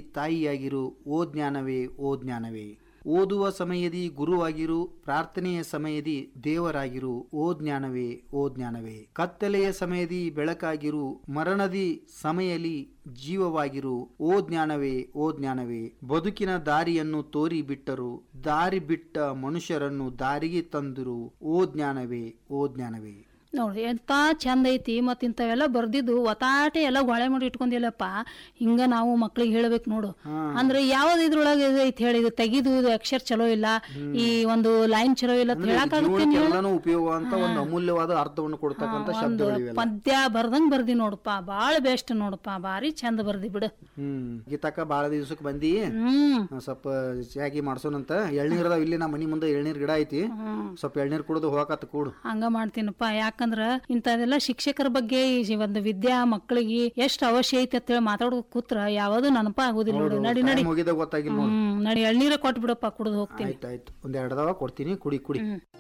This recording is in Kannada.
ತಾಯಿಯಾಗಿರು ಓ ಜ್ಞಾನವೇ ಓ ಜ್ಞಾನವೇ ಓದುವ ಸಮಯದಿ ಗುರುವಾಗಿರು ಪ್ರಾರ್ಥನೆಯ ಸಮಯದಿ ದೇವರಾಗಿರು ಓ ಜ್ಞಾನವೇ ಓ ಜ್ಞಾನವೇ ಕತ್ತಲೆಯ ಸಮಯದಿ ಬೆಳಕಾಗಿರು ಮರಣದಿ ಸಮಯಲಿ ಜೀವವಾಗಿರು ಓ ಜ್ಞಾನವೇ ಓ ಜ್ಞಾನವೇ ಬದುಕಿನ ದಾರಿಯನ್ನು ತೋರಿ ಬಿಟ್ಟರು ದಾರಿ ಬಿಟ್ಟ ಮನುಷ್ಯರನ್ನು ದಾರಿಗೆ ತಂದಿರು ಓ ಜ್ಞಾನವೇ ಓ ಜ್ಞಾನವೇ ನೋಡ್ರಿ ಎಂತ ಚಂದ ಐತಿ ಮತ್ ಇಂಥವೆಲ್ಲ ಬರ್ದಿದ್ದು ಒತಾಟೆ ಎಲ್ಲ ಗೊಳೆ ಮಾಡಿ ಇಟ್ಕೊಂಡಿಲ್ಲಪ್ಪ ಹಿಂಗ ನಾವು ಮಕ್ಳಿಗೆ ಹೇಳ್ಬೇಕು ನೋಡು ಅಂದ್ರೆ ಯಾವ್ದು ಇದ್ರೊಳಗೆ ಇದು ಐತಿ ಹೇಳಿ ಇದು ತೆಗಿದು ಇದು ಅಕ್ಷರ ಚಲೋ ಇಲ್ಲ ಈ ಒಂದು ಲೈನ್ ಚಲೋ ಇಲ್ಲ ಅಂತ ಹೇಳಕ್ಕಾಗುತ್ತೆ ಜೀವನಕ್ಕೆ ನೀವು ಎಲ್ಲಾನು ಉಪಯೋಗ ಅಂತ ಒಂದು ಅಮೂಲ್ಯವಾದ ಅರ್ಥವನ್ನು ಕೊಡ್ತಕ್ಕಂಥ ಒಂದು ಶಬ್ದಗಳಿವೆಲ್ಲ ಪದ್ಯ ಬರ್ದಂಗ್ ಬರ್ದಿ ನೋಡಪ್ಪ ಬಾಳ ಬೆಸ್ಟ್ ನೋಡಪ್ಪ ಭಾರಿ ಚಂದ ಬರ್ದಿ ಬಿಡು ಹ್ಮ್ ಗೀತಾಕ ಬಾಳ ದಿವ್ಸಕ್ಕೆ ಬಂದಿ ಹ್ಮ್ ಆ, ಸ್ವಲ್ಪ ಚಾಗಿ ಮಾಡ್ಸೋಣಂತ ಎಳ್ನೀರ್ ಅದಾವ ಇಲ್ಲಿ ನಮ್ಮ ಮನಿ ಮುಂದೆ ಎಳ್ನೀರ್ ಗಿಡ ಐತಿ ಸ್ವಲ್ಪ ಎಳ್ನೀರ್ ಕುಡಿದು ಹೋಗಾಕತ್ತ ಕೂಡು ಹಂಗ ಮಾಡ್ತೀನಪ್ಪ ಯಾಕಂದ್ರ ಇಂಥದೆಲ್ಲ ಶಿಕ್ಷಕರ ಬಗ್ಗೆ ಈ ಒಂದು ವಿದ್ಯಾ ಮಕ್ಕಳಿಗೆ ಎಷ್ಟ್ ಅವಶ್ಯ ಐತಿ ಅಂತೇಳಿ ಮಾತಾಡೋ ಕೂತ್ರ ಯಾವುದು ನೆನಪ ಆಗುದಿಲ್ಲ ನೋಡು ನಡಿ ನಡಿ ಮುಗಿದ ಗೊತ್ತಾಗಿಲ್ಲ ನೋಡು ಹ್ಮ್ ನಡಿ ಎಳ್ನೀರ ಕೊಟ್ಬಿಡಪ್ಪ ಕುಡ್ದು ಹೋಗ್ತೀನಿ ಆಯ್ತಾಯ್ತು ಒಂದ್ ಎರಡದವ ಕೊಡ್ತೀನಿ ಕುಡಿ ಕುಡಿ ಹ್ಮ್